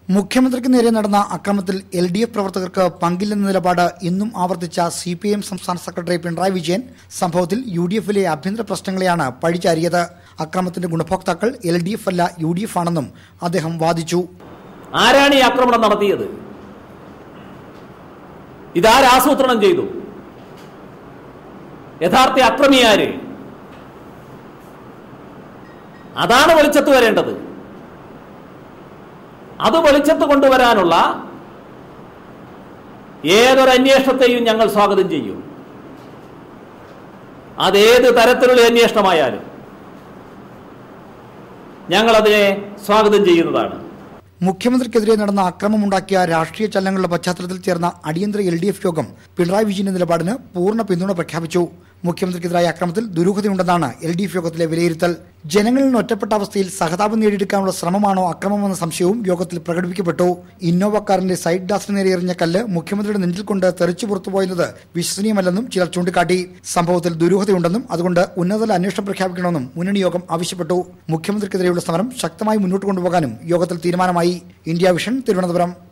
മുഖ്യമന്ത്രിക്ക് നേരെ നടന്ന അക്രമത്തിൽ എൽ ഡി എഫ് പ്രവർത്തകർക്ക് പങ്കില്ലെന്ന നിലപാട് ഇന്നും ആവർത്തിച്ച സി പി എം സംസ്ഥാന സെക്രട്ടറി പിണറായി വിജയൻ സംഭവത്തിൽ യു ഡി എഫിലെ ആഭ്യന്തര പ്രശ്നങ്ങളെയാണ് പഴിചാരിയത് അക്രമത്തിന്റെ ഗുണഭോക്താക്കൾ എൽ ഡി എഫ് അല്ല യു ഡി എഫ് ആണെന്നും അദ്ദേഹം വാദിച്ചു ആരാണ് ഈ ആക്രമണം നടത്തിയത് ഇതാരാസൂത്രണം ചെയ്തു യഥാർത്ഥ അക്രമി ആര് അതാണ് വെളിച്ചത്ത് വരേണ്ടത് അത് വെളിച്ചത്ത് കൊണ്ടുവരാനുള്ള ഏതൊരു അന്വേഷണത്തെയും ഞങ്ങൾ സ്വാഗതം ചെയ്യും അതേത് തരത്തിലുള്ള അന്വേഷണമായാലും ഞങ്ങളതിനെ സ്വാഗതം ചെയ്യുന്നതാണ് മുഖ്യമന്ത്രിക്കെതിരെ നടന്ന അക്രമമുണ്ടാക്കിയ രാഷ്ട്രീയ ചലനങ്ങളുടെ പശ്ചാത്തലത്തിൽ ചേർന്ന അടിയന്തര എൽ ഡി എഫ് യോഗം പിണറായി വിജയന്റെ നിലപാടിന് പൂർണ്ണ പിന്തുണ പ്രഖ്യാപിച്ചു മുഖ്യമന്ത്രിക്കെതിരായ അക്രമത്തിൽ ദുരൂഹതയുണ്ടെന്നാണ് എൽ ഡി എഫ് യോഗത്തിലെ വിലയിരുത്തൽ ജനങ്ങളിൽ നിന്ന് ഒറ്റപ്പെട്ട അവസ്ഥയിൽ സഹതാപം നേടിയെടുക്കാനുള്ള ശ്രമമാണോ അക്രമമെന്ന സംശയവും യോഗത്തിൽ പ്രകടിപ്പിക്കപ്പെട്ടു ഇന്നോവ കാറിന്റെ സൈഡ് ഗ്ലാസിന് നേരെ എറിഞ്ഞ കല്ല് മുഖ്യമന്ത്രിയുടെ നെഞ്ചിൽ കൊണ്ട് തെറിച്ചു പുറത്തുപോയത് വിശ്വസനീയമല്ലെന്നും ചിലർ ചൂണ്ടിക്കാട്ടി സംഭവത്തിൽ ദുരൂഹതയുണ്ടെന്നും അതുകൊണ്ട് ഉന്നതതല അന്വേഷണം പ്രഖ്യാപിക്കണമെന്നും മുന്നണി യോഗം ആവശ്യപ്പെട്ടു മുഖ്യമന്ത്രിക്കെതിരെയുള്ള സമരം ശക്തമായി മുന്നോട്ട് കൊണ്ടുപോകാനും യോഗത്തിൽ തീരുമാനമായി ഇന്ത്യ വിഷൻ തിരുവനന്തപുരം